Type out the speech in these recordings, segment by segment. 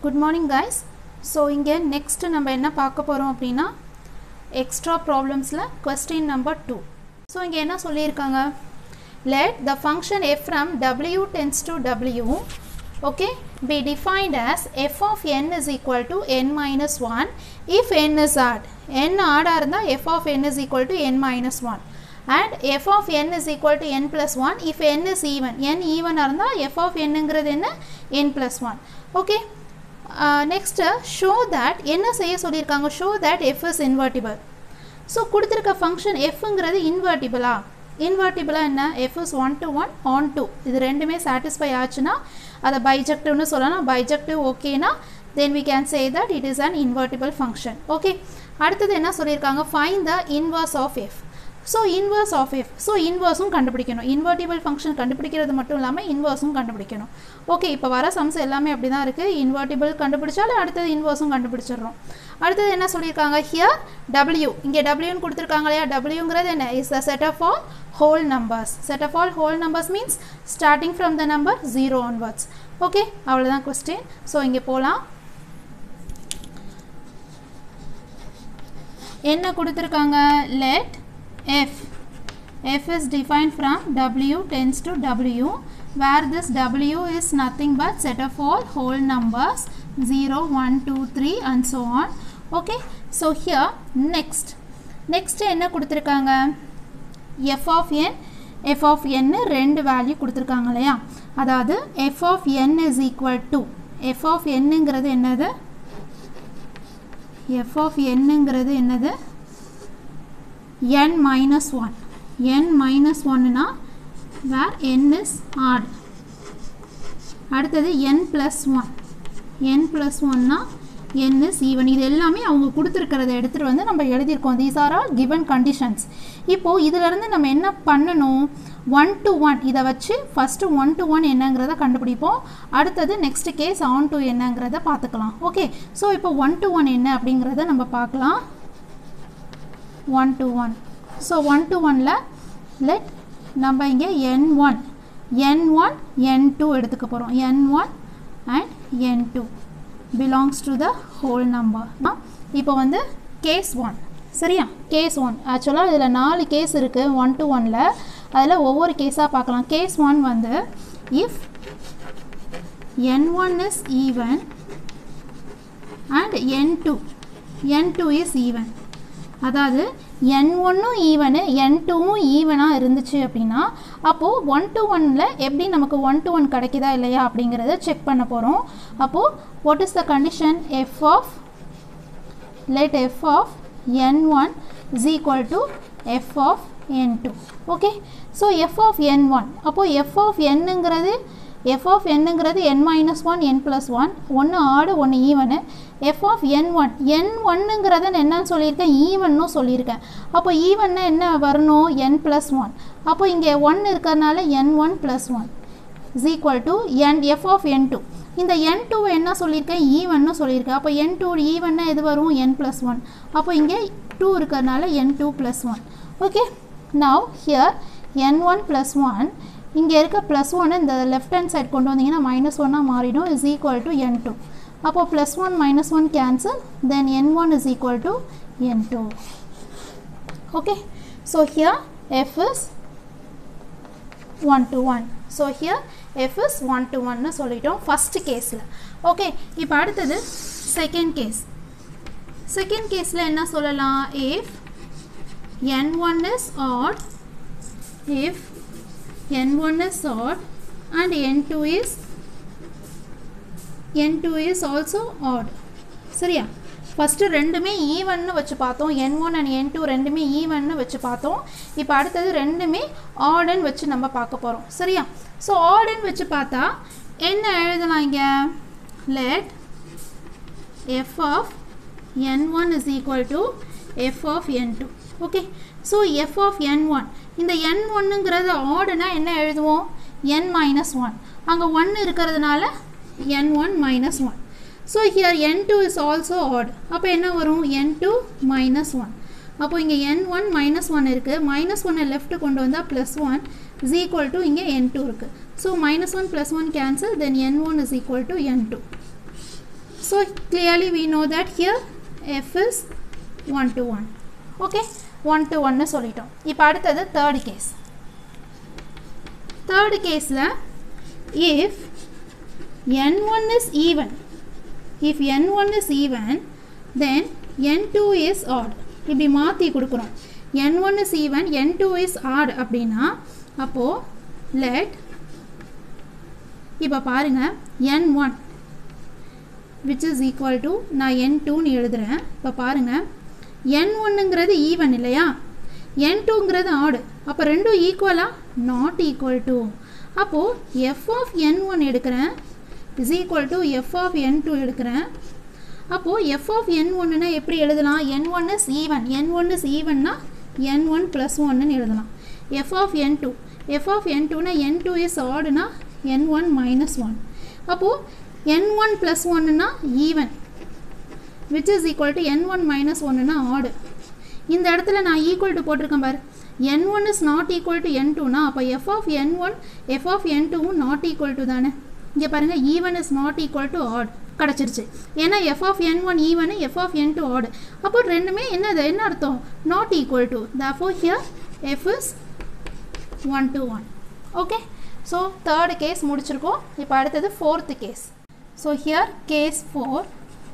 good morning guys so இங்கே next நம்ம என்ன பார்க்க போகிறோம் அப்படின்னா எக்ஸ்ட்ரா ப்ராப்ளம்ஸில் கொஸ்டின் நம்பர் டூ ஸோ இங்கே என்ன சொல்லியிருக்காங்க let the function f from w tends to w okay be defined as f of n is equal to n minus 1 if n is odd n odd இருந்தால் f of n is equal to n minus 1 and f of n is equal to n plus 1 if n is even n even இருந்தால் f of n ங்கிறது என்ன n plus 1 okay uh, next show that என்ன செய்ய சொல்லியிருக்காங்க show that f is invertible so கொடுத்துருக்க function எஃப்ங்கிறது இன்வெர்டிபிளா இன்வெர்டிபிளாக என்ன f is one to one onto இது ரெண்டுமே சாட்டிஸ்ஃபை ஆச்சுன்னா அதை பைஜெக்டிவ்னு சொல்லலாம் பைஜெக்டிவ் ஓகேனா then we can say that it is an invertible function okay அடுத்தது என்ன சொல்லியிருக்காங்க find the inverse of f so inverse of f so இன்வர்ஸும் கண்டுபிடிக்கணும் இன்வெர்டிபிள் ஃபங்க்ஷன் கண்டுபிடிக்கிறது மட்டும் இல்லாமல் இன்வர்ஸும் கண்டுபிடிக்கணும் ஓகே இப்போ வர சம்ஸ் எல்லாமே அப்படி தான் இருக்குது இன்வெர்டிபிள் கண்டுபிடிச்சாலும் அடுத்தது இன்வர்ஸும் கண்டுபிடிச்சிடுறோம் அடுத்தது என்ன சொல்லியிருக்காங்க ஹியர் டபிள்யூ இங்கே டபிள்யூன்னு கொடுத்துருக்காங்க இல்லையா டபிள்யூங்கிறது என்ன is the set of all whole numbers set of all whole numbers means starting from the number 0 onwards okay அவ்வளோதான் கொஸ்டின் ஸோ இங்கே போகலாம் என்ன கொடுத்துருக்காங்க let f f is defined from w tends to w where this w is nothing but set of all whole numbers 0 1 2 3 and so on okay so here next next என்ன கொடுத்துருக்காங்க f of n எஃப் ஆஃப் என்னு ரெண்டு value கொடுத்துருக்காங்க இல்லையா அதாவது f of n is equal to f of என்னங்கிறது என்னது எஃப் ஆஃப் என்னங்கிறது என்னது n minus one n minus ஒன்னுனா வேர் என் இஸ் ஆட் அடுத்தது n plus one n plus ஒன்னா என் இஸ் ஈவன் இது எல்லாமே அவங்க கொடுத்துருக்கிறத எடுத்துகிட்டு வந்து நம்ம எழுதியிருக்கோம் these are all given conditions இப்போது இதிலேருந்து நம்ம என்ன பண்ணணும் ஒன் டு ஒன் இதை வச்சு ஃபஸ்ட்டு ஒன் டு ஒன் என்னங்கிறத கண்டுபிடிப்போம் அடுத்தது நெக்ஸ்ட் கேஸ் ஆன் டு என்னங்கிறத பார்த்துக்கலாம் ஓகே ஸோ இப்போ ஒன் டு ஒன் என்ன அப்படிங்கிறத நம்ம பார்க்கலாம் one to one so one to ஒனில் லெட் நம்ம இங்கே n one n one n two எடுத்துக்க போகிறோம் n one and n two belongs to the whole number இப்போ வந்து கேஸ் ஒன் சரியா கேஸ் ஒன் ஆக்சுவலாக இதில் நாலு கேஸ் இருக்குது ஒன் டு ஒனில் அதில் ஒவ்வொரு கேஸாக பார்க்கலாம் கேஸ் ஒன் வந்து if n one is even and n two n two is even அதாவது என் ஒன்றும் ஈவனு என் டூவும் ஈவனாக இருந்துச்சு அப்படின்னா அப்போது ஒன் டு ஒனில் எப்படி நமக்கு ஒன் டு ஒன் கிடைக்குதா இல்லையா அப்படிங்கிறத செக் பண்ண போகிறோம் அப்போது what is the condition f of let f of n1 is equal to f of n2 okay so f of n1 அப்போ f of nங்கிறது f of nங்கிறது n minus 1 n plus 1 ஒன்று ஆடு ஒன்று ஈவனு f of n1 n1ங்கிறத நான் என்னன்னு சொல்லியிருக்கேன் ஈவன்னு சொல்லியிருக்கேன் அப்போ ஈவன்னா என்ன வரணும் n plus 1 அப்போ இங்கே 1 இருக்கிறதுனால n1 plus 1 is equal to n f of n2 இந்த என் டூ என்ன சொல்லியிருக்கேன் ஈவன்னு சொல்லியிருக்கேன் அப்போ என் டூ ஈவன்னா எது வரும் என் ப்ளஸ் ஒன் அப்போ இங்கே டூ இருக்கிறதுனால n two plus one okay now here n one plus one இங்கே இருக்க ப்ளஸ் ஒன் இந்த லெஃப்ட் ஹேண்ட் சைட் கொண்டு வந்தீங்கன்னா மைனஸ் ஒன்னாக மாறிடும் is equal to n two அப்போது plus one minus one cancel then n one is equal to n two okay so here f is one to one so here f is one to ஒன்னு சொல்லிட்டோம் first கேஸில் okay இப்போ அடுத்தது second case second கேஸில் என்ன சொல்லலாம் if n one is odd if n one is odd and n two is n two is also odd சரியா first ரெண்டுமே ஈவன்னு வச்சு பார்த்தோம் n one and n two ரெண்டுமே ஈவன்னு வச்சு பார்த்தோம் இப்போ அடுத்தது ரெண்டுமே ஆடுன்னு வச்சு நம்ம பார்க்க போகிறோம் சரியா ஸோ ஆடுன்னு வச்சு பார்த்தா என்ன எழுதலாம் இங்கே let f of n one is equal to f of n two okay so f of n one இந்த என் ஒன்னுங்கிறது ஆடுனா என்ன எழுதுவோம் என் மைனஸ் ஒன் அங்கே ஒன் இருக்கிறதுனால n one minus one so here n two is also odd அப்போ என்ன வரும் என் டூ மைனஸ் ஒன் அப்போ இங்கே என் ஒன் மைனஸ் ஒன் இருக்குது மைனஸ் ஒன்னை லெஃப்ட் கொண்டு வந்தால் plus one is equal to இங்கே என் டூ இருக்குது so minus one plus one cancel then n one is equal to n two so clearly we know that here f is 1 to 1 okay 1 to 1 சொல்லிட்டோம் இப்போ அடுத்தது third case third caseல if n1 is even if n1 is even then n2 is odd இப்படி மாற்றி கொடுக்குறோம் n1 is even n2 is odd அப்படின்னா அப்போது let இப்போ பாருங்கள் n1 which is equal to நான் n2ன்னு எழுதுகிறேன் இப்போ பாருங்கள் n1ங்கிறது ஈவன் இல்லையா n2ங்கிறது ஆடு அப்போ ரெண்டும் ஈக்குவலாக நாட் ஈக்குவல் டு அப்போது எஃப் ஆஃப் என் ஒன் எடுக்கிறேன் is equal to f of n two எடுக்கிறேன் அப்போது எஃப் ஆஃப் என் ஒன்றுனா எப்படி எழுதலாம் n one is even n one இஸ் ஈவன்னா என் ஒன் ப்ளஸ் ஒன்னு எழுதலாம் f of n two f of n டூனா என் டூ இஸ் ஆடுனா என் ஒன் மைனஸ் ஒன் அப்போது என் ஒன் ப்ளஸ் ஒன்னுனா even which is equal to n one minus ஒன்னுனா odd இந்த இடத்துல நான் ஈக்குவல் டு போட்டிருக்கேன் பாரு n one is not equal to n டூனா அப்போ f of n one f of n டூவும் நாட் ஈக்குவல் டு தானே இங்கே பாருங்கள் even is not equal to odd கிடச்சிருச்சு ஏன்னா f of n one even f of n two odd அப்போ ரெண்டுமே என்னது என்ன அர்த்தம் not equal to though here f is one to one okay so third case முடிச்சிருக்கோம் இப்போ அடுத்தது fourth case so here case four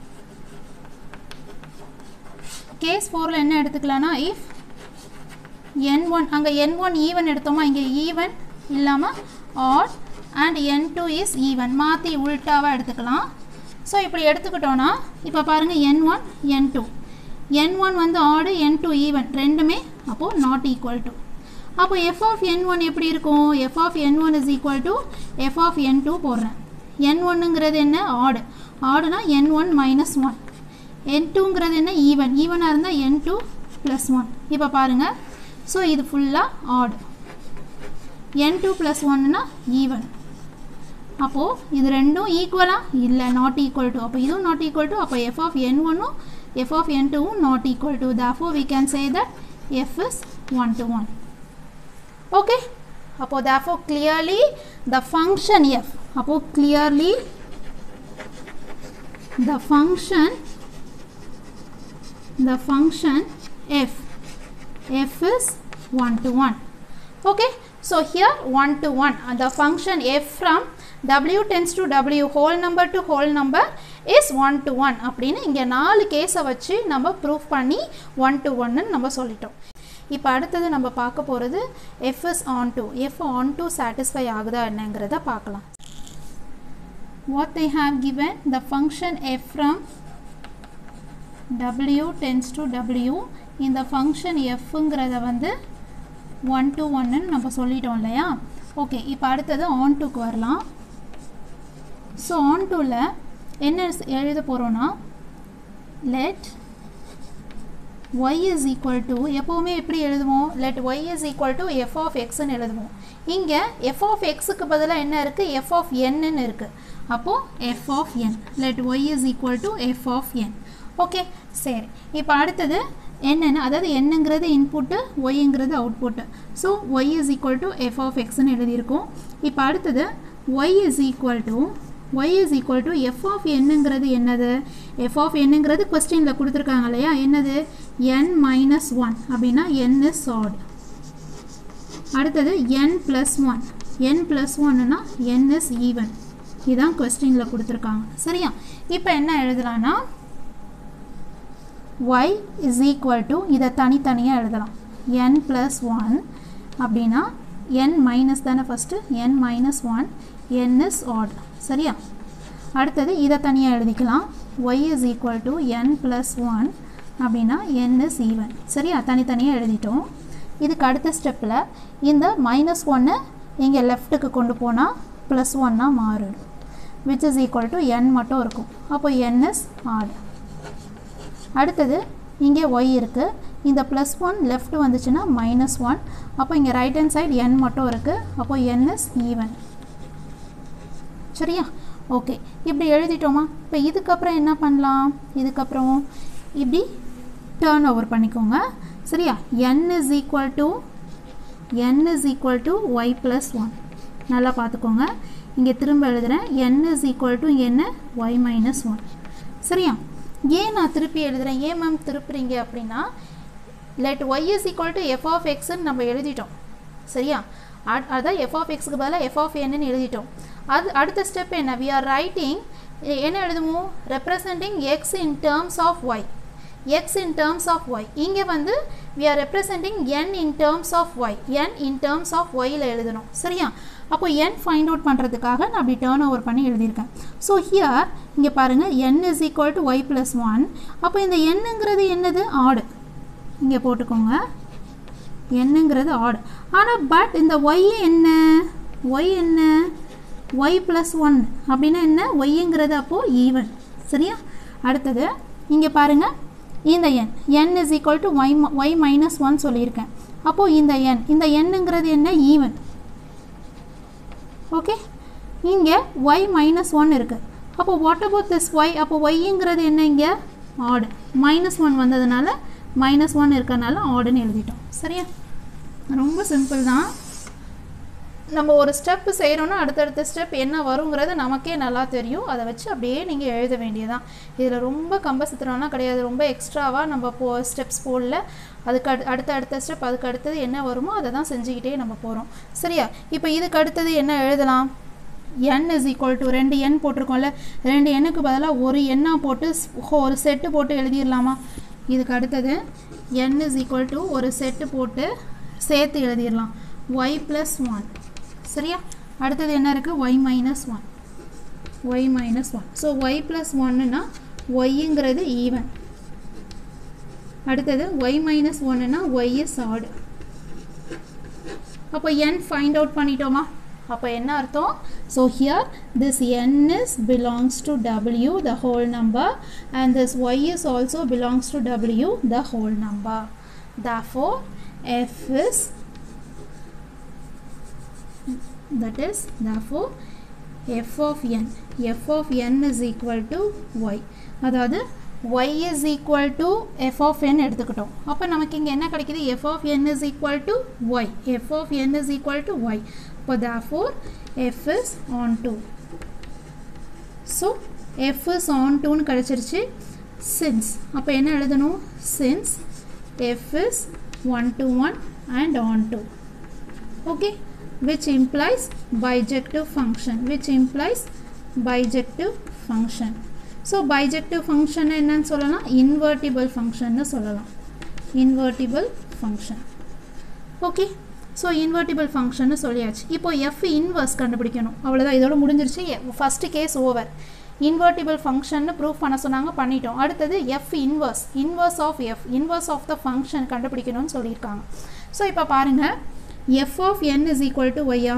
case ஃபோரில் என்ன எடுத்துக்கலாம்னா இஃப் என் ஒன் அங்கே என் ஒன் ஈவன் எடுத்தோமா இங்கே ஈவன் இல்லாமல் odd and n two is even மாற்றி உல்ட்டாவாக எடுத்துக்கலாம் ஸோ இப்படி எடுத்துக்கிட்டோன்னா இப்போ பாருங்கள் n one n two n one வந்து ஆடு என் டூ ஈவன் ரெண்டுமே அப்போது நாட் ஈக்குவல் டு அப்போ எஃப் ஆஃப் என் ஒன் எப்படி இருக்கும் f of n one is equal to f of n two போடுறேன் என் ஒன்னுங்கிறது என்ன ஆடு ஆடுனா n one minus one n டூங்கிறது என்ன ஈவன் ஈவனாக இருந்தால் என் டூ ப்ளஸ் ஒன் இப்போ பாருங்கள் ஸோ இது ஃபுல்லாக ஆடு என் டூ ப்ளஸ் ஒன்னுனா ஈவன் அப்போது இது ரெண்டும் ஈக்குவலாக இல்லை நாட் ஈக்குவல் டு அப்போ இதுவும் நாட் ஈக்குவல் டு அப்போ எஃப் ஆஃப் என் ஒன்னும் எஃப் ஆஃப் என் டூவும் not equal to therefore we can say that f is 1 to 1 okay அப்போ therefore clearly the function f அப்போ clearly the function the function f f is 1 to 1 okay so here 1 to 1 and the function f from w tends to w whole number to whole number is 1 to 1 அப்படின்னு இங்கே நாலு கேஸை வச்சு நம்ம proof பண்ணி 1 to 1 நம்ம சொல்லிட்டோம் இப்போ அடுத்தது நம்ம பார்க்க போகிறது f is onto f onto satisfy ஆகுதா என்னங்கிறத பார்க்கலாம் what they have given the function f from w tends to w இந்த ஃபங்க்ஷன் எஃப்ங்கிறத வந்து ஒன் டு ஒன்னு நம்ம சொல்லிட்டோம் இல்லையா ஓகே இப்போ அடுத்தது ஆன் டுக்கு வரலாம் ஸோ ஆன் டூவில் என்ன எழுத போகிறோன்னா let y is equal to எப்போவுமே எப்படி எழுதுவோம் let y is equal to f of எக்ஸ்ன்னு எழுதுவோம் இங்கே எஃப் ஆஃப் எக்ஸுக்கு பதிலாக என்ன இருக்குது எஃப் ஆஃப் என்னன்னு இருக்குது அப்போது f of n let y is equal to f of n okay சரி இப்போ அடுத்தது என்னென்னு அதாவது என்னங்கிறது இன்புட்டு ஒய்ங்கிறது output so y is equal to f of எக்ஸ்ன்னு எழுதியிருக்கோம் இப்போ அடுத்தது y is equal to y is equal to f of என்னங்கிறது என்னது எஃப் ஆஃப் என்னங்கிறது கொஸ்டினில் கொடுத்துருக்காங்க இல்லையா என்னது என் மைனஸ் ஒன் அப்படின்னா என் இஸ் ஆட் அடுத்தது n plus one n plus ஒன்னுனா என் இஸ் ஈவன் இதுதான் கொஸ்டினில் கொடுத்துருக்காங்க சரியா இப்போ என்ன எழுதலாம்னா y is equal to இதை தனித்தனியாக எழுதலாம் n plus 1 அப்படின்னா n minus தானே first n minus 1 n is odd சரியா அடுத்தது இதை தனியாக எழுதிக்கலாம் y is equal to n plus 1 அப்படின்னா n is even சரியா தனித்தனியாக எழுதிட்டோம் இதுக்கு அடுத்த ஸ்டெப்பில் இந்த மைனஸ் ஒன்று இங்கே லெஃப்ட்டுக்கு கொண்டு போனால் ப்ளஸ் ஒன்னாக மாறிடும் which is equal to n மட்டும் இருக்கும் அப்போ n is odd அடுத்தது இங்கே ஒய் இருக்குது இந்த ப்ளஸ் ஒன் லெஃப்ட் வந்துச்சுன்னா மைனஸ் ஒன் அப்போ இங்கே ரைட் ஹேண்ட் சைடு என் மட்டும் இருக்குது அப்போ என் இஸ் ஈவன் சரியா ஓகே இப்படி எழுதிட்டோமா இப்போ இதுக்கப்புறம் என்ன பண்ணலாம் இதுக்கப்புறம் இப்படி டேர்ன் ஓவர் பண்ணிக்கோங்க சரியா n is equal to n is equal to y plus one நல்லா பார்த்துக்கோங்க இங்கே திரும்ப எழுதுகிறேன் என் இஸ் ஈக்குவல் டு என்ன ஒய் மைனஸ் ஒன் சரியா ஏன் நான் திருப்பி எழுதுகிறேன் ஏன் மேம் திருப்புறீங்க அப்படின்னா let y is equal to f of எக்ஸ்ன்னு நம்ம எழுதிட்டோம் சரியா அட்- அதான் எஃப் ஆஃப் எக்ஸுக்கு பதிலாக எஃப் ஆஃப் என்னன்னு எழுதிட்டோம் அது அடுத்த ஸ்டெப் என்ன வி ஆர் ரைட்டிங் என்ன எழுதுவோம் representing x in terms of y x in terms of y இங்கே வந்து we are representing n in terms of y n in terms of ஒயில் எழுதணும் சரியா அப்போ என் ஃபைண்ட் அவுட் பண்ணுறதுக்காக நான் அப்படி டேர்ன் ஓவர் பண்ணி எழுதியிருக்கேன் ஸோ ஹியர் இங்கே பாருங்கள் n is equal to y plus one அப்போ இந்த எண்ணுங்கிறது என்னது ஆடு இங்கே போட்டுக்கோங்க என்னங்கிறது ஆட் ஆனால் பட் இந்த ஒய் என்ன ஒய் என்ன ஒய் ப்ளஸ் ஒன் அப்படின்னா என்ன ஒய்ங்கிறது அப்போது ஈவன் சரியா அடுத்தது இங்கே பாருங்கள் இந்த எண் n is equal to y y minus one சொல்லியிருக்கேன் அப்போது இந்த எண் இந்த எண்ணுங்கிறது என்ன ஈவன் ஓகே இங்கே ஒய் மைனஸ் ஒன் இருக்குது அப்போ வாட் அபவுட் திஸ் ஒய் அப்போ ஒய்ங்கிறது என்ன இங்கே ஆடு மைனஸ் ஒன் வந்ததுனால மைனஸ் ஒன் இருக்கறனால ஆடுன்னு எழுதிட்டோம் சரியா ரொம்ப சிம்பிள் தான் நம்ம ஒரு ஸ்டெப் செய்கிறோன்னா அடுத்தடுத்த ஸ்டெப் என்ன வருங்கிறது நமக்கே நல்லா தெரியும் அதை வச்சு அப்படியே நீங்கள் எழுத வேண்டியதான் இதில் ரொம்ப கம்பசித்திரம்லாம் கிடையாது ரொம்ப எக்ஸ்ட்ராவாக நம்ம போ ஸ்டெப்ஸ் போடல அதுக்கு அடு அடுத்த அடுத்த ஸ்டெப் அதுக்கு அடுத்தது என்ன வருமோ அதை தான் செஞ்சுக்கிட்டே நம்ம போகிறோம் சரியா இப்போ இதுக்கு அடுத்தது என்ன எழுதலாம் என் இஸ் ஈக்குவல் டு ரெண்டு எண் போட்டிருக்கோம்ல ரெண்டு எண்ணுக்கு பதிலாக ஒரு எண்ணாக போட்டு ஸ்- ஒரு செட்டு போட்டு எழுதிடலாமா இதுக்கு அடுத்தது என் இஸ் ஈக்குவல் டு ஒரு செட்டு போட்டு சேர்த்து எழுதிடலாம் ஒய் ப்ளஸ் ஒன் சரியா அடுத்தது என்ன இருக்குது y minus one y minus one so y plus ஒன்னுனா ஒய்ங்கிறது ஈவன் அடுத்தது ஒய் மைனஸ் ஒன்னுனா ஒய் இஸ் ஆடு அப்போ n ஃபைண்ட் அவுட் பண்ணிட்டோமா அப்போ என்ன அர்த்தம் so here this n is belongs to w the whole number and this y is also belongs to w the whole number therefore f is that is therefore f of n f of n is equal to y அதாவது y is equal to f of n எடுத்துக்கிட்டோம் அப்போ நமக்கு இங்கே என்ன கிடைக்குது f of n is equal to y f of n is equal to y இப்போ therefore f is on 2 so f is on 2ன்னு கிடச்சிருச்சு since அப்போ என்ன எழுதணும் since f is 1 to 1 and on 2 okay which implies bijective function which implies bijective function so bijective function என்னன்னு சொல்லலாம் invertible function னு சொல்லலாம் invertible function okay so invertible ஃபங்க்ஷன்னு சொல்லியாச்சு இப்போ எஃப் இன்வர்ஸ் கண்டுபிடிக்கணும் அவ்வளோதான் இதோட முடிஞ்சிருச்சு ஃபஸ்ட்டு கேஸ் ஓவர் இன்வெர்டிபிள் ஃபங்க்ஷன்னு ப்ரூவ் பண்ண சொன்னாங்க பண்ணிட்டோம் அடுத்தது f inverse inverse of f inverse of the function கண்டுபிடிக்கணும்னு சொல்லியிருக்காங்க ஸோ இப்போ பாருங்கள் f of n is equal to ஒய்யா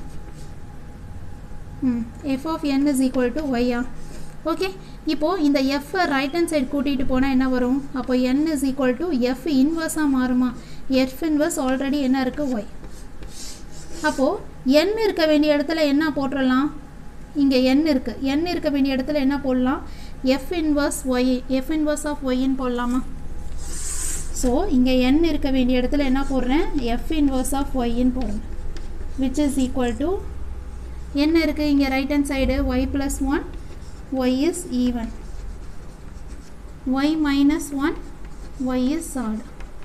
ம் f of n is equal to ஒய்யா ஓகே இப்போது இந்த எஃப்பை ரைட் ஹேண்ட் சைடு கூட்டிகிட்டு போனால் என்ன வரும் அப்போ n is equal to f இன்வர்ஸாக மாறுமா எஃப் இன்வர்ஸ் ஆல்ரெடி என்ன இருக்குது ஒய் அப்போது என் இருக்க வேண்டிய இடத்துல என்ன போட்டுடலாம் இங்கே என் இருக்குது என் இருக்க வேண்டிய இடத்துல என்ன போடலாம் f inverse y f inverse of ஒய்ன்னு போடலாமா ஸோ இங்கே என் இருக்க வேண்டிய இடத்துல என்ன போடுறேன் எஃப் இன்வர்ஸ் ஆஃப் ஒய்ன்னு போடுறேன் விச் இஸ் ஈக்குவல் டு என்ன இருக்குது இங்கே right hand side y plus one y is even y minus one y is odd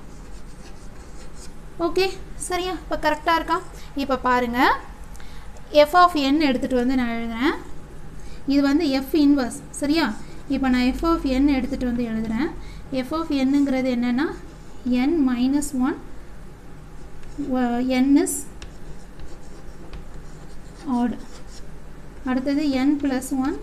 okay சரியா இப்போ கரெக்டாக இருக்கா இப்போ பாருங்கள் எஃப் ஆஃப் என் எடுத்துகிட்டு வந்து நான் எழுதுறேன் இது வந்து எஃப் இன்வர்ஸ் சரியா இப்போ நான் எஃப் ஆஃப் என் எடுத்துகிட்டு வந்து எழுதுகிறேன் எஃப் ஆஃப் என்னங்கிறது என்னென்னா n minus one n is odd அடுத்தது n plus one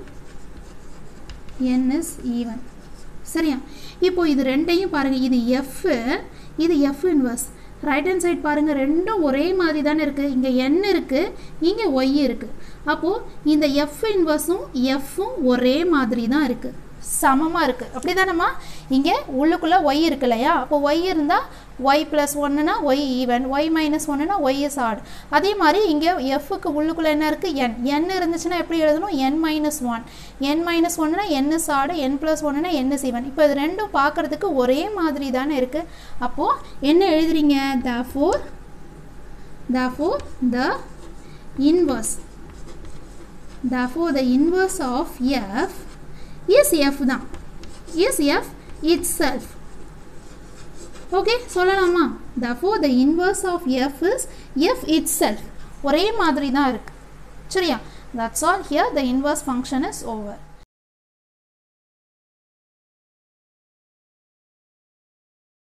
n is even சரியா இப்போ இது ரெண்டையும் பாருங்கள் இது எஃப் இது f inverse right hand side பாருங்கள் ரெண்டும் ஒரே மாதிரி தானே இருக்குது இங்கே n இருக்குது இங்கே ஒய் இருக்குது அப்போது இந்த எஃப் இன்வர்ஸும் எஃப்பும் ஒரே மாதிரி தான் இருக்குது சமமாக இருக்குது அப்படி தானேம்மா இங்கே உள்ளுக்குள்ளே ஒய் இருக்கு இல்லையா அப்போ ஒய் இருந்தால் ஒய் ப்ளஸ் ஒன்றுனா ஒய் ஈவன் ஒய் மைனஸ் ஒன்றுனா ஒய் இஸ் ஆட் அதே மாதிரி இங்கே எஃப்க்கு உள்ளுக்குள்ளே என்ன இருக்குது என் என் இருந்துச்சுன்னா எப்படி எழுதணும் n minus one n minus ஒன்றுனா என் இஸ் ஆடு என் ப்ளஸ் ஒன்றுனா என் இஸ் ஈவன் இப்போ இது ரெண்டும் பார்க்குறதுக்கு ஒரே மாதிரி தானே இருக்குது அப்போது என்ன எழுதுறீங்க therefore therefore the inverse therefore the inverse of f இஸ் எஃப் தான் is f itself okay சொல்லலாமா therefore the inverse of f is f itself ஒரே மாதிரி தான் இருக்கு சரியா that's all here the inverse function is over